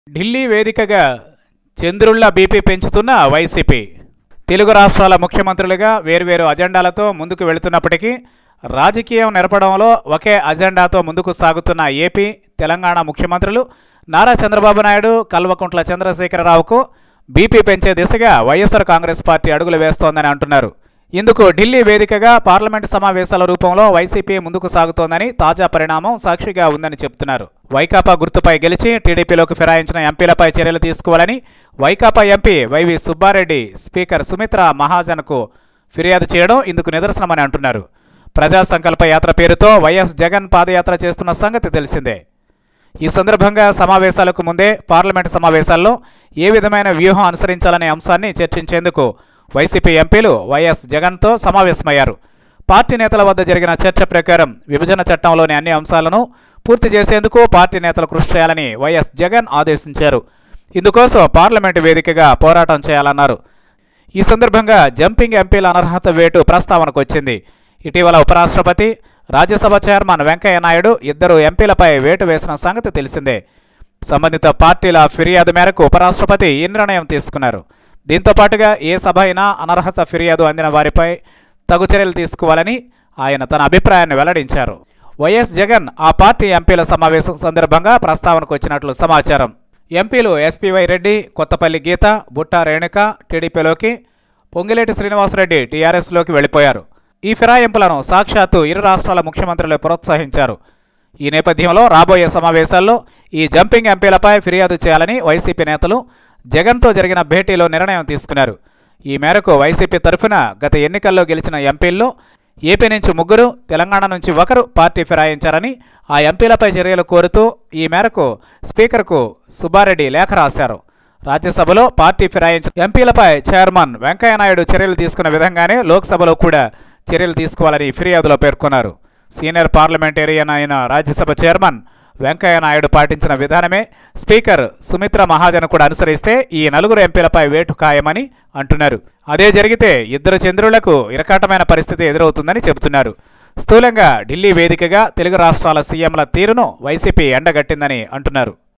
ఢిల్లీ వేదికగా చంద్రుళ్ళ బీపీ పెంచుతున్న వైసీపీ తెలుగు రాష్ట్రాల ముఖ్యమంత్రులుగా వేర్వేరు అజెండాలతో ముందుకు వెళుతున్నప్పటికీ రాజకీయం నెరపడంలో ఒకే అజెండాతో ముందుకు సాగుతున్న ఏపీ తెలంగాణ ముఖ్యమంత్రులు నారా చంద్రబాబు నాయుడు కల్వకుంట్ల చంద్రశేఖరరావుకు బీపీ పెంచే దిశగా వైఎస్ఆర్ కాంగ్రెస్ పార్టీ అడుగులు వేస్తోందని అంటున్నారు ఇందుకు ఢిల్లీ వేదికగా పార్లమెంటు సమావేశాల రూపంలో వైసీపీ ముందుకు సాగుతోందని తాజా పరిణామం సాక్షిగా ఉందని చెబుతున్నారు వైకాపా గుర్తుపై గెలిచి టీడీపీలోకి ఫిరాయించిన ఎంపీలపై చర్యలు తీసుకోవాలని వైకాపా ఎంపీ వైవి సుబ్బారెడ్డి స్పీకర్ సుమిత్ర మహాజన్కు ఫిర్యాదు చేయడం ఇందుకు నిదర్శనమని అంటున్నారు ప్రజా సంకల్ప యాత్ర పేరుతో వైఎస్ జగన్ పాదయాత్ర చేస్తున్న సంగతి తెలిసిందే ఈ సందర్భంగా సమావేశాలకు ముందే పార్లమెంటు సమావేశాల్లో ఏ విధమైన వ్యూహం అనుసరించాలనే అంశాన్ని చర్చించేందుకు వైసీపీ ఎంపీలు వైఎస్ జగన్తో సమావేశమయ్యారు పార్టీ నేతల వద్ద జరిగిన చర్చ ప్రకారం విభజన చట్టంలోని అన్ని అంశాలను పూర్తి చేసేందుకు పార్టీ నేతలు కృషి చేయాలని వైఎస్ జగన్ ఆదేశించారు ఇందుకోసం పార్లమెంటు వేదికగా పోరాటం చేయాలన్నారు ఈ సందర్భంగా జంపింగ్ ఎంపీల అనర్హత వేటు ప్రస్తావనకు వచ్చింది ఇటీవల ఉపరాష్ట్రపతి రాజ్యసభ చైర్మన్ వెంకయ్య నాయుడు ఇద్దరు ఎంపీలపై వేటు వేసిన సంగతి తెలిసిందే సంబంధిత పార్టీల ఫిర్యాదు మేరకు ఉపరాష్ట్రపతి ఈ నిర్ణయం తీసుకున్నారు దీంతో పాటుగా ఏ సభ అయినా అనర్హత ఫిర్యాదు అందిన వారిపై తగు చర్యలు తీసుకోవాలని ఆయన తన అభిప్రాయాన్ని వెల్లడించారు వైఎస్ జగన్ ఆ పార్టీ ఎంపీల సమావేశం సందర్భంగా ప్రస్తావనకు వచ్చినట్లు సమాచారం ఎంపీలు ఎస్పీవై రెడ్డి కొత్తపల్లి గీత బుట్టా రేణుక టీడీపీలోకి పొంగిలేటి శ్రీనివాసరెడ్డి టీఆర్ఎస్లోకి వెళ్ళిపోయారు ఈ ఫిరాయింపులను సాక్షాత్తు ఇరు రాష్ట్రాల ముఖ్యమంత్రులు ప్రోత్సహించారు ఈ నేపథ్యంలో రాబోయే సమావేశాల్లో ఈ జంపింగ్ ఎంపీలపై ఫిర్యాదు చేయాలని వైసీపీ నేతలు జగన్తో జరిగిన భేటీలో నిర్ణయం తీసుకున్నారు ఈ మేరకు వైసీపీ తరఫున గత ఎన్నికల్లో గెలిచిన ఎంపీల్లో ఏపీ నుంచి ముగ్గురు తెలంగాణ నుంచి ఒకరు పార్టీ ఫిరాయించారని ఆ ఎంపీలపై చర్యలు కోరుతూ ఈ మేరకు స్పీకర్కు సుబ్బారెడ్డి లేఖ రాశారు రాజ్యసభలో పార్టీ ఫిరాయించిన ఎంపీలపై చైర్మన్ వెంకయ్యనాయుడు చర్యలు తీసుకున్న విధంగానే లోక్సభలో కూడా చర్యలు తీసుకోవాలని ఫిర్యాదులో పేర్కొన్నారు సీనియర్ పార్లమెంటేరియన్ అయిన రాజ్యసభ చైర్మన్ వెంకయ్యనాయుడు పాటించిన విధానమే స్పీకర్ సుమిత్ర మహాజన్ కూడా అనుసరిస్తే ఈ నలుగురు ఎంపీలపై వేటు ఖాయమని అంటున్నారు అదే జరిగితే ఇద్దరు చంద్రులకు ఇరకాటమైన పరిస్థితి ఎదురవుతుందని చెబుతున్నారు స్థూలంగా ఢిల్లీ వేదికగా తెలుగు రాష్ట్రాల సీఎంల తీరును వైసీపీ ఎండగట్టిందని అంటున్నారు